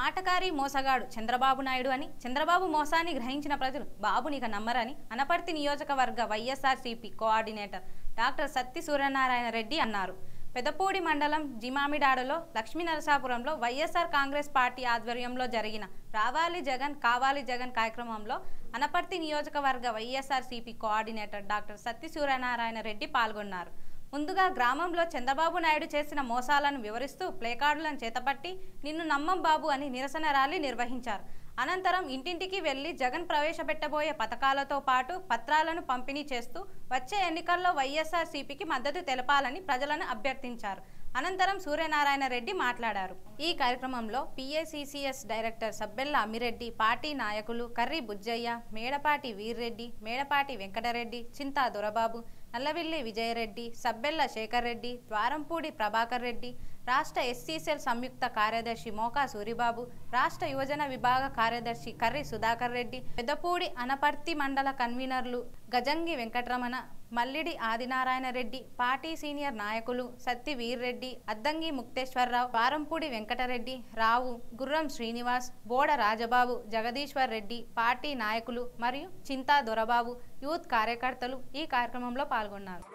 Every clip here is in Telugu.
మాటకారి మోసగాడు చంద్రబాబు నాయుడు అని చంద్రబాబు మోసాన్ని గ్రహించిన ప్రజలు బాబునిక నమ్మరని అనపర్తి నియోజకవర్గ YSRCP coordinator doctor Satti Suryanarayana Reddy అన్నారు పెదపూడి మండలం జిమామిడాడలో లక్ష్మీ నరసాపురంలో వైఎస్ఆర్ కాంగ్రెస్ పార్టీ ఆధ్వర్యంలో జరిగిన రావాలి జగన్ కావాలి జగన్ కార్యక్రమంలో అనపర్తి నియోజకవర్గ YSRCP coordinator doctor Satti Suryanarayana Reddy పాల్గొన్నారు ముందుగా గ్రామంలో చంద్రబాబు నాయుడు చేసిన మోసాలను వివరిస్తూ ప్లేకార్డులను చేతపట్టి నిన్ను నమ్మం బాబు అని నిరసన ర్యాలీ నిర్వహించారు అనంతరం ఇంటింటికి వెళ్లి జగన్ ప్రవేశపెట్టబోయే పథకాలతో పాటు పత్రాలను పంపిణీ చేస్తూ వచ్చే ఎన్నికల్లో వైఎస్ఆర్సీపీకి మద్దతు తెలపాలని ప్రజలను అభ్యర్థించారు అనంతరం సూర్యనారాయణ రెడ్డి మాట్లాడారు ఈ కార్యక్రమంలో PACS director Sabbella Ammireddy party నాయకులు కర్రి బుజ్జయ్య మేడపాటి వీర్రెడ్డి మేడపాటి వెంకటరెడ్డి చింతా దొరబాబు నల్లవిల్లి విజయరెడ్డి సబ్బెల్ల శేఖర్ రెడ్డి ద్వారంపూడి ప్రభాకర్ రెడ్డి రాష్ట్ర ఎస్సీసెల్ సంయుక్త కార్యదర్శి మోకా సూరిబాబు రాష్ట్ర యువజన విభాగ కార్యదర్శి కర్రి సుధాకర్ రెడ్డి పెద్దపూడి అనపర్తి మండల కన్వీనర్లు గజంగి వెంకటరమణ మల్లిడి ఆదినారాయణ రెడ్డి పార్టీ సీనియర్ నాయకులు సత్తి వీర్రెడ్డి అద్దంగి ముక్తేశ్వరరావు వారంపూడి వెంకటరెడ్డి రావు గుర్రం శ్రీనివాస్ బోడ రాజబాబు జగదీశ్వర్ రెడ్డి పార్టీ నాయకులు మరియు చింతా దొరబాబు యూత్ కార్యకర్తలు ఈ కార్యక్రమంలో పాల్గొన్నారు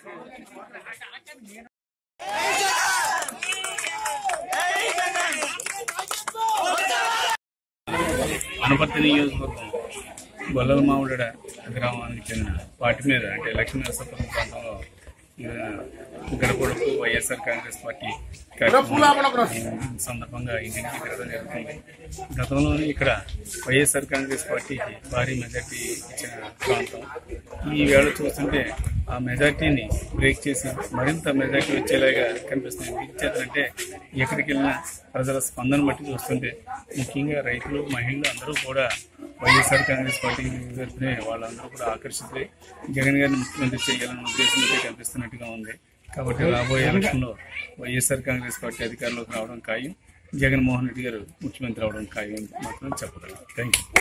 అనపర్తి నియోజకవర్గం గొల్లల మామిడ గ్రామానికి చెందిన వాటి మీద అంటే లక్ష్మీ నరసాపురం ప్రాంతంలో గడపడకు వైఎస్ఆర్ కాంగ్రెస్ పార్టీ కార్యక్రమం సందర్భంగా ఇంటింటికి తిరగడం జరుగుతుంది గతంలోనే ఇక్కడ వైఎస్ఆర్ కాంగ్రెస్ పార్టీకి భారీ మెజార్టీ ఇచ్చిన ప్రాంతం ఈ వేళ చూస్తుంటే ఆ మెజార్టీని బ్రేక్ చేసి మరింత మెజార్టీ వచ్చేలాగా కనిపిస్తుంది ఎందుకంటే ఎక్కడికి వెళ్ళినా ప్రజల స్పందన బట్టి చూస్తుంటే ముఖ్యంగా రైతులు మహిళలు అందరూ కూడా వైఎస్ఆర్ కాంగ్రెస్ పార్టీ తరఫునే వాళ్ళందరూ కూడా ఆకర్షితులై జగన్ గారిని ముఖ్యమంత్రి చేయాలన్న ఉద్దేశంతో కనిపిస్తున్నట్టుగా ఉంది కాబట్టి రాబోయే ఎలక్షన్లో వైఎస్ఆర్ కాంగ్రెస్ పార్టీ అధికారంలోకి రావడం ఖాయం జగన్మోహన్ రెడ్డి గారు ముఖ్యమంత్రి అవడం ఖాయం మాత్రం చెప్పగలం థ్యాంక్ యూ